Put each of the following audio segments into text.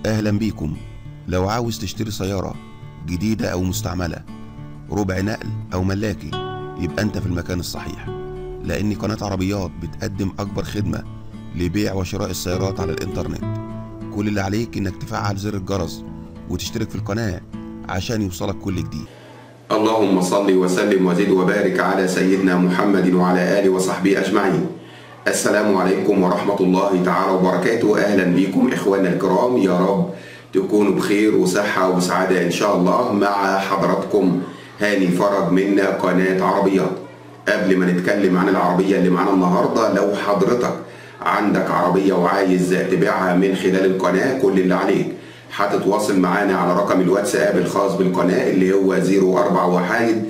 أهلا بيكم لو عاوز تشتري سيارة جديدة أو مستعملة ربع نقل أو ملاكي يبقى أنت في المكان الصحيح لأن قناة عربيات بتقدم أكبر خدمة لبيع وشراء السيارات على الإنترنت كل اللي عليك إنك تفعل زر الجرس وتشترك في القناة عشان يوصلك كل جديد اللهم صل وسلم وزد وبارك على سيدنا محمد وعلى آله وصحبه أجمعين السلام عليكم ورحمة الله تعالى وبركاته أهلا بكم إخواننا الكرام يا رب تكونوا بخير وصحة وسعادة إن شاء الله مع حضراتكم هاني فرج من قناة عربيات قبل ما نتكلم عن العربية اللي معانا النهاردة لو حضرتك عندك عربية وعايز تبيعها من خلال القناة كل اللي عليك هتتواصل معانا على رقم الواتساب الخاص بالقناة اللي هو 041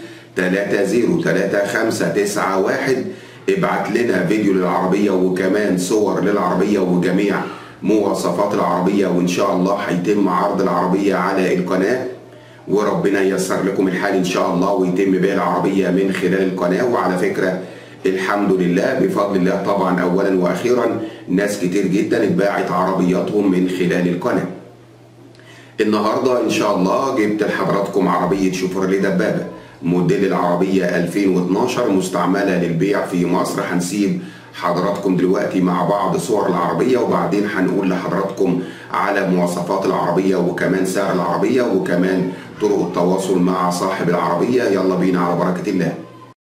303591 ابعت لنا فيديو للعربية وكمان صور للعربية وجميع مواصفات العربية وإن شاء الله هيتم عرض العربية على القناة وربنا ييسر لكم الحال إن شاء الله ويتم بيع العربية من خلال القناة وعلى فكرة الحمد لله بفضل الله طبعا أولا وأخيرا ناس كتير جدا اتباعت عربياتهم من خلال القناة النهاردة إن شاء الله جبت لحضراتكم عربية شوفرلي دبابة موديل العربية 2012 مستعملة للبيع في مصر هنسيب حضراتكم دلوقتي مع بعض صور العربية وبعدين هنقول لحضراتكم على مواصفات العربية وكمان سعر العربية وكمان طرق التواصل مع صاحب العربية يلا بينا على بركة الله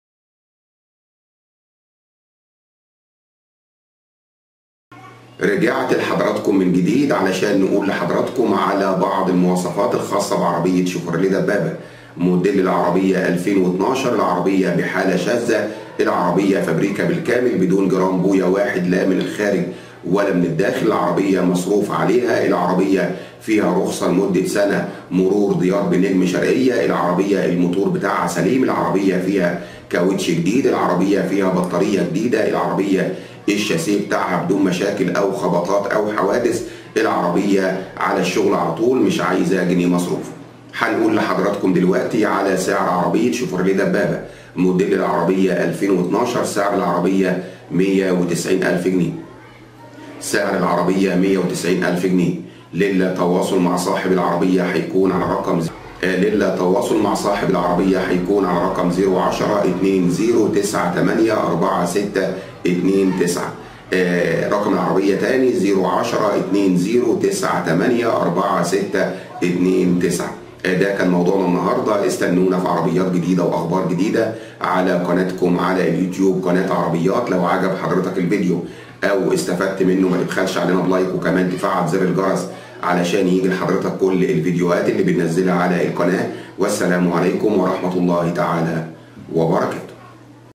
رجعت لحضراتكم من جديد علشان نقول لحضراتكم على بعض المواصفات الخاصة بعربية شوفرلي دبابة موديل العربية 2012 العربية بحالة شاذة العربية فابريكا بالكامل بدون جرام بويا واحد لا من الخارج ولا من الداخل العربية مصروف عليها العربية فيها رخصة لمدة سنة مرور ديار بنجم شرقية العربية الموتور بتاعها سليم العربية فيها كاوتش جديد العربية فيها بطارية جديدة العربية الشاسيه بتاعها بدون مشاكل او خبطات او حوادث العربية على الشغل على طول مش عايزة جنيه مصروف هنقول لحضراتكم دلوقتي على سعر عربية شوفرلي دبابة موديل العربية 2012 سعر العربية 190 ألف جنيه سعر العربية 190 ألف جنيه للتواصل مع صاحب العربية هيكون على رقم للتواصل مع صاحب العربية هيكون على رقم 010 2098 4629 آه رقم العربية تاني 010 2098 4629 ده كان موضوعنا النهارده استنونا في عربيات جديده واخبار جديده على قناتكم على اليوتيوب قناه عربيات لو عجب حضرتك الفيديو او استفدت منه ما تبخلش علينا بلايك وكمان تفعل زر الجرس علشان يجي لحضرتك كل الفيديوهات اللي بننزلها على القناه والسلام عليكم ورحمه الله تعالى وبركاته